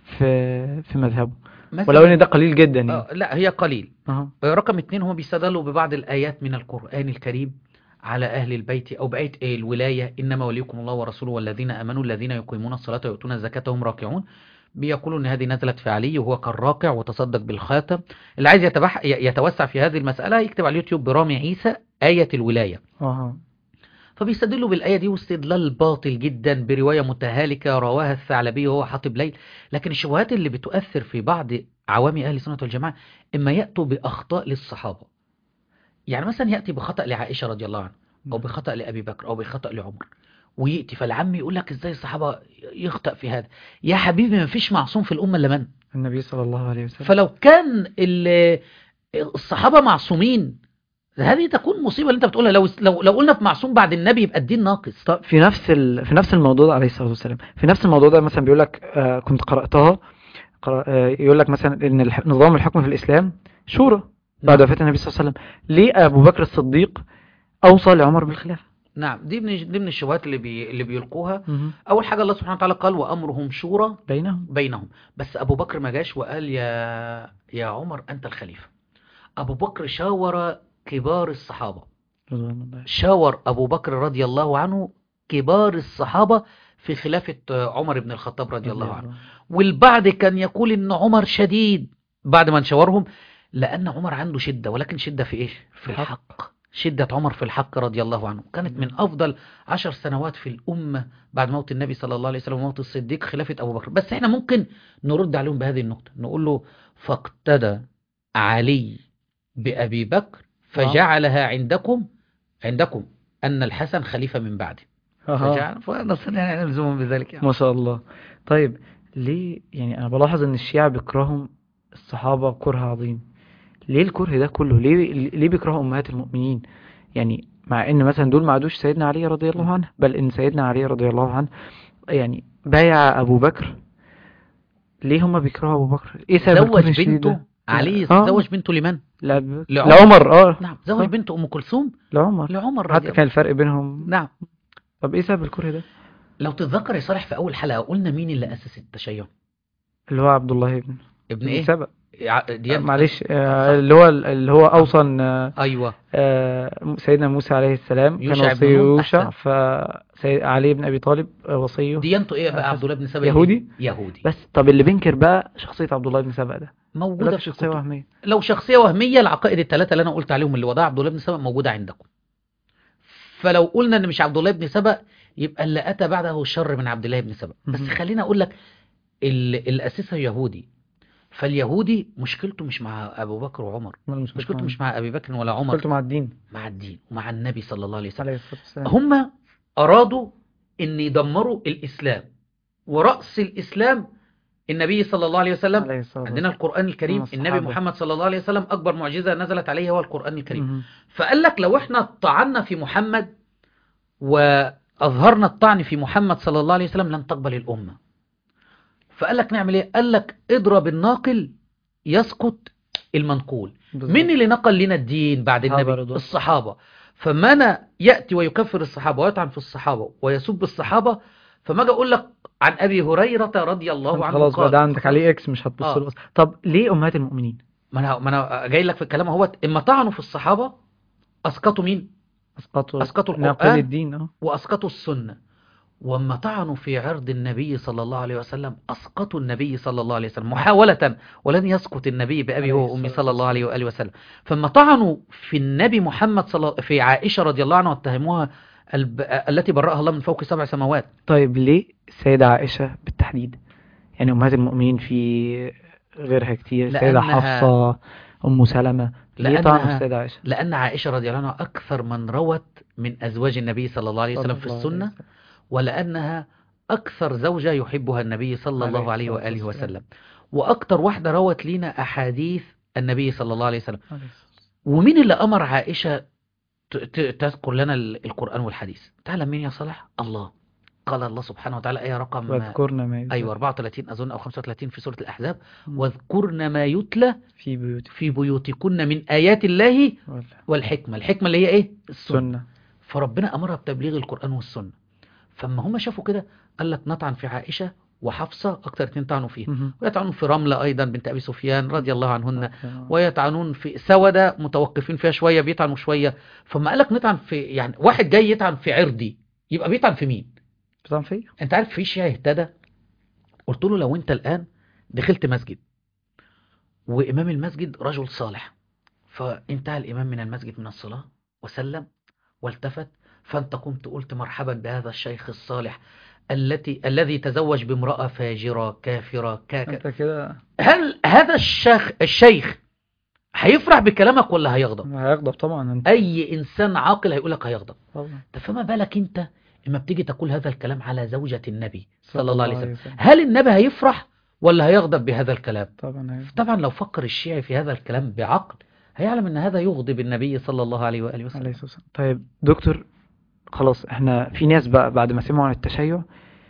في في مذهبه مثلا- ولو ان ده قليل جدا يعني آه، لا هي قليل اها رقم اتنين هم بيستدلوا ببعض الآيات من القرآن الكريم على أهل البيت أو بآية إيه الولاية إنما وليكم الله ورسوله والذين آمنوا الذين يقيمون الصلاة ويؤتون الزكاة وهم راكعون بيقولوا إن هذه نزلت في علي وهو كان راكع وتصدق بالخاتم اللي عايز يتبح ي- يتوسع في هذه المسألة يكتب على اليوتيوب برامي عيسى آية الولاية اها فبيستدلوا بالآية دي واستدلال باطل جدا برواية متهالكة رواها الثعلبي وهو حاطب ليل لكن الشبهات اللي بتؤثر في بعض عوام أهل السنة والجماعة إما يأتوا بأخطاء للصحابة يعني مثلا يأتي بخطأ لعائشة رضي الله عنها أو بخطأ لأبي بكر أو بخطأ لعمر ويأتي فالعم يقول لك إزاي الصحابة يخطأ في هذا يا حبيبي ما فيش معصوم في الأمة إلا من النبي صلى الله عليه وسلم فلو كان ال- الصحابة معصومين هذه تكون مصيبة اللي انت بتقولها لو لو لو قلنا في معصوم بعد النبي يبقى الدين ناقص طب في نفس ال... في نفس الموضوع ده عليه الصلاة والسلام في نفس الموضوع ده مثلا بيقول لك آه كنت قرأتها قرأ... آه يقول لك مثلا ان الح... نظام الحكم في الإسلام شورى بعد وفاة النبي صلى الله عليه وسلم ليه أبو بكر الصديق أوصى لعمر بالخلافة نعم دي من دي من الشبهات اللي بي اللي بيلقوها اول حاجه الله سبحانه وتعالى قال وامرهم شورى بينهم بينهم بس ابو بكر ما جاش وقال يا يا عمر انت الخليفه ابو بكر شاور كبار الصحابه رضوان الله شاور ابو بكر رضي الله عنه كبار الصحابه في خلافه عمر بن الخطاب رضي الله عنه والبعض كان يقول ان عمر شديد بعد ما نشاورهم لان عمر عنده شده ولكن شده في ايه في الحق. الحق شده عمر في الحق رضي الله عنه كانت من افضل عشر سنوات في الامه بعد موت النبي صلى الله عليه وسلم وموت الصديق خلافه ابو بكر بس احنا ممكن نرد عليهم بهذه النقطه نقول له فاقتدى علي بابي بكر فجعلها عندكم عندكم ان الحسن خليفه من بعده أها. فجعل فنستطيع ان نلزمهم بذلك يعني. ما شاء الله طيب ليه يعني أنا بلاحظ إن الشيعة بيكرههم الصحابة كره عظيم ليه الكره ده كله ليه ليه بيكرهوا أمهات المؤمنين يعني مع إن مثلا دول ما عادوش سيدنا علي رضي الله عنه بل إن سيدنا علي رضي الله عنه يعني بايع أبو بكر ليه هما بيكرهوا أبو بكر إيه سبب الكره زوج الشديد بنته ده؟ علي آه. زوج بنته لمن لأبي بكر. لعمر. لعمر اه نعم زوج آه. بنته ام كلثوم لعمر لعمر رضي حتى الله كان الفرق بينهم نعم طب ايه سبب الكره ده لو تتذكر يا صالح في اول حلقه قلنا مين اللي اسس التشيع اللي هو عبد الله بن ابن بن ايه سبأ ع- ديانة معلش آه، اللي هو اللي هو اوصى ان ايوه آه، سيدنا موسى عليه السلام كان يوشع بن وصي نون يوشع فعلي بن ابي طالب آه، وصيه ديانته ايه بقى حسن. عبد الله بن سبأ يهودي؟ إيه؟ يهودي بس طب اللي بينكر بقى شخصيه عبد الله بن سبأ ده موجوده ده في شخصيه الكتب وهميه لو شخصيه وهميه العقائد الثلاثه اللي انا قلت عليهم اللي وضعها عبد الله بن سبأ موجوده عندكم فلو قلنا ان مش عبد الله بن سبأ يبقى اللي اتى بعده الشر من عبد الله بن سبأ بس مهم. خليني اقول لك اللي اللي اسسها يهودي فاليهودي مشكلته مش مع ابو بكر وعمر مشكلته مش مع ابي بكر ولا عمر مشكلته مع الدين مع الدين ومع النبي صلى الله عليه وسلم عليه الصلاه والسلام هم أرادوا أن يدمروا الإسلام ورأس الإسلام النبي صلى الله عليه وسلم عليه الصلاه عندنا القرآن الكريم والسلام. النبي الصحابة. محمد صلى الله عليه وسلم أكبر معجزة نزلت عليه هو القرآن الكريم مهم. فقال لك لو احنا طعنا في محمد وأظهرنا الطعن في محمد صلى الله عليه وسلم لن تقبل الأمة فقال لك نعمل ايه قال لك اضرب الناقل يسقط المنقول بالظبط. مين اللي نقل لنا الدين بعد الصحابة النبي رضوان. الصحابة فمن يأتي ويكفر الصحابة ويطعن في الصحابة ويسب الصحابة فما اجي اقول لك عن ابي هريرة رضي الله أنت عنه خلاص بقى قال- ده عندك عليه اكس مش هتبص آه. له أصلاً. طب ليه امهات المؤمنين ما انا ما انا جاي لك في الكلام اهوت اما طعنوا في الصحابة اسقطوا مين اسقطوا أسقطوا ناقل القرآن. الدين اه واسقطوا السنة واما طعنوا في عرض النبي صلى الله عليه وسلم اسقطوا النبي صلى الله عليه وسلم محاولة ولن يسقط النبي بأبي عليه هو وأمي الصلاة صلى الله عليه وآله وسلم فما طعنوا في النبي محمد صلى في عائشة رضي الله عنها واتهموها الب... التي برأها الله من فوق سبع سماوات طيب ليه السيدة عائشة بالتحديد يعني أمهات المؤمنين في غيرها كتير السيدة لأنها- حفصة أم سلمة ليه لأنها- طعنوا السيدة عائشة لأن عائشة رضي الله عنها أكثر من روت من أزواج النبي صلى الله عليه وسلم في صلى الله السنة عليه ولأنها أكثر زوجة يحبها النبي صلى عليه الله عليه الصلاة وآله والسلام. وسلم واكتر واحده روت لينا احاديث النبي صلى الله عليه وسلم عليه الصلاة ومين اللي امر عائشه ت- ت- تذكر لنا ال- القران والحديث تعلم مين يا صالح الله قال الله سبحانه وتعالى ايه رقم واذكرنا ما يتلى ايوه 34 اظن او 35 في سوره الاحزاب مم. واذكرن ما يتلى في بيوت في بيوتكن من ايات الله ولا والحكمه الحكمه اللي هي ايه السنه سنة فربنا امرها بتبليغ القران والسنه فاما هم شافوا كده قال لك نطعن في عائشه وحفصه اكتر اتنين طعنوا فيها مهم. ويطعنون في رمله ايضا بنت ابي سفيان رضي الله عنهن آه. ويطعنون في سودة متوقفين فيها شويه بيطعنوا شويه فما قال لك نطعن في يعني واحد جاي يطعن في عرضي يبقى بيطعن في مين بتعمل فيه انت عارف في شيعي اهتدى قلت له لو انت الان دخلت مسجد وامام المسجد رجل صالح فانتهى الامام من المسجد من الصلاه وسلم والتفت فانت قمت قلت مرحبا بهذا الشيخ الصالح التي الذي تزوج بامراه فاجره كافره كاكا انت كده هل هذا الشيخ الشيخ هيفرح بكلامك ولا هيغضب هيغضب طبعا انت اي انسان عاقل هيقول لك هيغضب طبعا طب فما بالك انت اما بتيجي تقول هذا الكلام على زوجة النبي صلى الله عليه وسلم وسلم هل النبي هيفرح ولا هيغضب بهذا الكلام طبعا هيغضب. طبعا لو فكر الشيعي في هذا الكلام بعقل هيعلم ان هذا يغضب النبي صلى الله عليه وآله عليه وسلم الصلاة والسلام طيب دكتور خلاص احنا في ناس بقى بعد ما سمعوا عن التشيع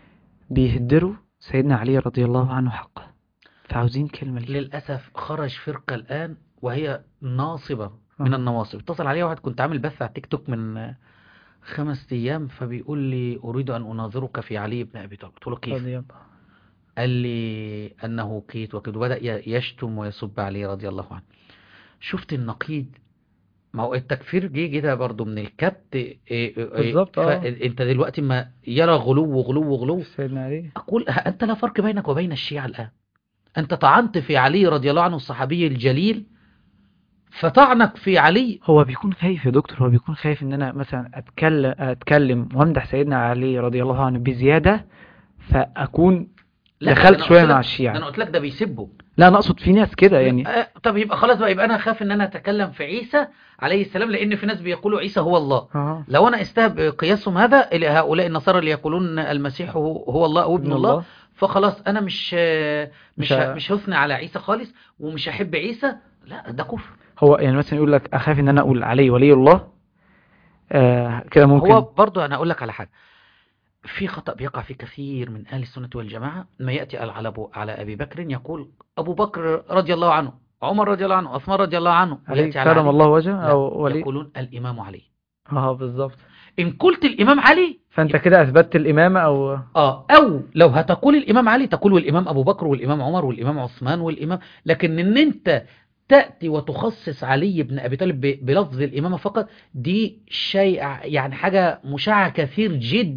بيهدروا سيدنا علي رضي الله عنه حقه فعاوزين كلمة ليه للأسف خرج فرقة الآن وهي ناصبة من آه. النواصب اتصل عليا واحد كنت عامل بث على تيك توك من آه، خمس أيام فبيقول لي أريد أن أناظرك في علي بن أبي طالب قلت له كيف رضي الله قال لي أنه كيت وكيت وبدأ ي- يشتم ويسب عليه رضي الله عنه شفت النقيض ما هو التكفير جه كده برضه من الكبت إيه إيه إيه، بالظبط، آه. فأنت دلوقتي ما يرى غلو غلو غلو سيدنا علي أقول ه- أنت لا فرق بينك وبين الشيعة الآن أنت طعنت في علي رضي الله عنه الصحابي الجليل فطعنك في علي هو بيكون خايف يا دكتور هو بيكون خايف ان انا مثلا اتكلم اتكلم وامدح سيدنا علي رضي الله عنه بزيادة فاكون لا، دخلت ده أنا شوية قلت مع لك- الشيعة. ده أنا قلت لك ده بيسبه لا انا اقصد في ناس كده يعني آه، طب يبقى خلاص بقى يبقى أنا أخاف إن أنا أتكلم في عيسى عليه السلام لأن في ناس بيقولوا عيسى هو الله اه لو انا استهب قياسهم هذا الى هؤلاء النصارى اللي يقولون المسيح هو هو الله او ابن الله فخلاص انا مش مش مش ه- مش هثني على عيسى خالص ومش هحب عيسى لا ده كفر هو يعني مثلا يقول لك اخاف ان انا اقول علي ولي الله آه كده ممكن هو برضه انا اقول لك على حاجه في خطأ بيقع في كثير من اهل السنه والجماعه ما ياتي على ابو على ابي بكر يقول ابو بكر رضي الله عنه عمر رضي الله عنه عثمان رضي الله عنه علي وياتي على كرم علي الله وجهه لا، او ولي يقولون الامام علي اه بالظبط ان قلت الامام علي فانت كده اثبتت الامامه او اه او لو هتقول الامام علي تقول والامام ابو بكر والامام عمر والامام عثمان والامام لكن ان انت تاتي وتخصص علي بن ابي طالب ب- بلفظ الامامه فقط دي شيء يعني حاجه مشاعه كثير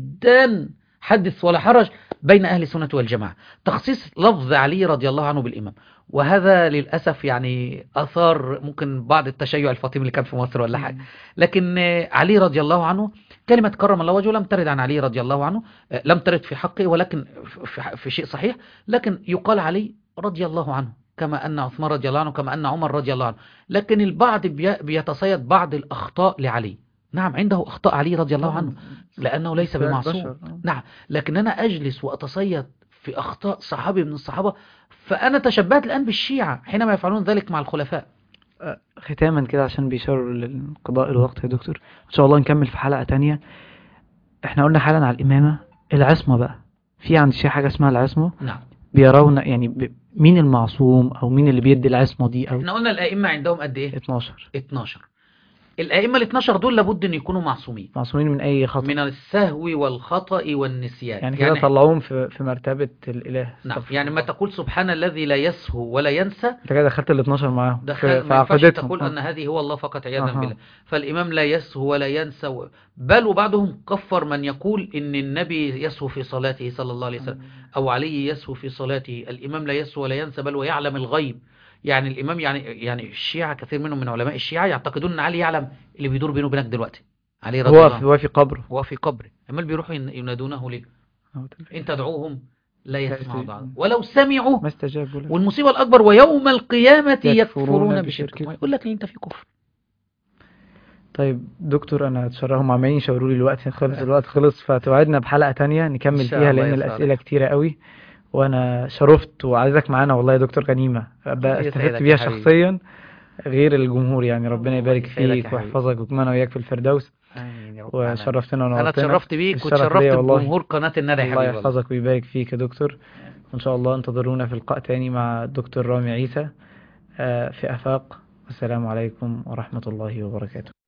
جدا حدث ولا حرج بين اهل السنه والجماعه تخصيص لفظ علي رضي الله عنه بالامام وهذا للاسف يعني اثار ممكن بعض التشيع الفاطمي اللي كان في مصر ولا حاجه لكن آه، علي رضي الله عنه كلمة كرم الله وجهه لم ترد عن علي رضي الله عنه آه، لم ترد في حقه ولكن في- في شيء صحيح لكن يقال علي رضي الله عنه كما أن عثمان رضي الله عنه كما أن عمر رضي الله عنه لكن البعض بي- بيتصيد بعض الأخطاء لعلي نعم عنده أخطاء علي رضي الله عنه لأنه ليس بشر، بمعصوم آه. نعم لكن أنا أجلس وأتصيد في أخطاء صحابي من الصحابة فأنا تشبهت الآن بالشيعة حينما يفعلون ذلك مع الخلفاء ختاما كده عشان بيشار لقضاء الوقت يا دكتور ان شاء الله نكمل في حلقة تانية احنا قلنا حالا على الامامة العصمة بقى في عند الشيعة حاجة اسمها العصمة نعم بيرون يعني ب... مين المعصوم او مين اللي بيدي العصمة دي او احنا قلنا الأئمة عندهم قد إيه 12 12 الأئمة ال 12 دول لابد أن يكونوا معصومين معصومين من اي خطأ من السهو والخطأ والنسيان يعني كده طلعوهم في في مرتبة الاله نعم استغفر يعني ما الله. تقول سبحان الذي لا يسهو ولا ينسى انت كده دخلت ال 12 معاهم دخل في, في ما ينفعش عقيدتهم تقول آه. أن هذه هو الله فقط عياذا أها. بالله فالإمام لا يسهو ولا ينسى و- بل وبعضهم كفر من يقول إن النبي يسهو في صلاته صلى الله عليه وسلم أو علي يسهو في صلاته الإمام لا يسهو ولا ينسى بل ويعلم الغيب يعني الإمام يعني يعني الشيعة كثير منهم من علماء الشيعة يعتقدون أن علي يعلم اللي بيدور بينه وبينك دلوقتي علي رضي هو الله في عنه هو في قبره هو في قبره أمال بيروحوا ين- ينادونه ليه إن تدعوهم لا يسمعوا يستجيب. دعاء ولو سمعوا ما استجابوا له والمصيبة الأكبر ويوم القيامة يكفرون يكفرون بشركهم. بشركهم يقول لك إن أنت في كفر طيب دكتور انا اتشرف هم عمالين يشاوروا لي الوقت خلص الوقت خلص فتوعدنا بحلقة تانية نكمل إن شاء فيها الله لان يا الاسئلة صالح. كتيرة قوي وانا شرفت وعايزك معانا والله يا دكتور غنيمة أبقى الله استفدت يسعدك بيها يا حبيبي. شخصيا غير الجمهور يعني ربنا يبارك يسعدك يا فيك حبيبي. ويحفظك ويجمعنا وياك في الفردوس آمين يا رب العالمين. وشرفتنا انا ونورتنا اتشرفت بيك الشرف واتشرفت ليا والله. بجمهور قناة الندى يا الله حبيبي والله. يحفظك ويبارك فيك يا دكتور وإن شاء الله انتظرونا في لقاء تاني مع الدكتور رامي عيسى آه، في أفاق والسلام عليكم ورحمة الله وبركاته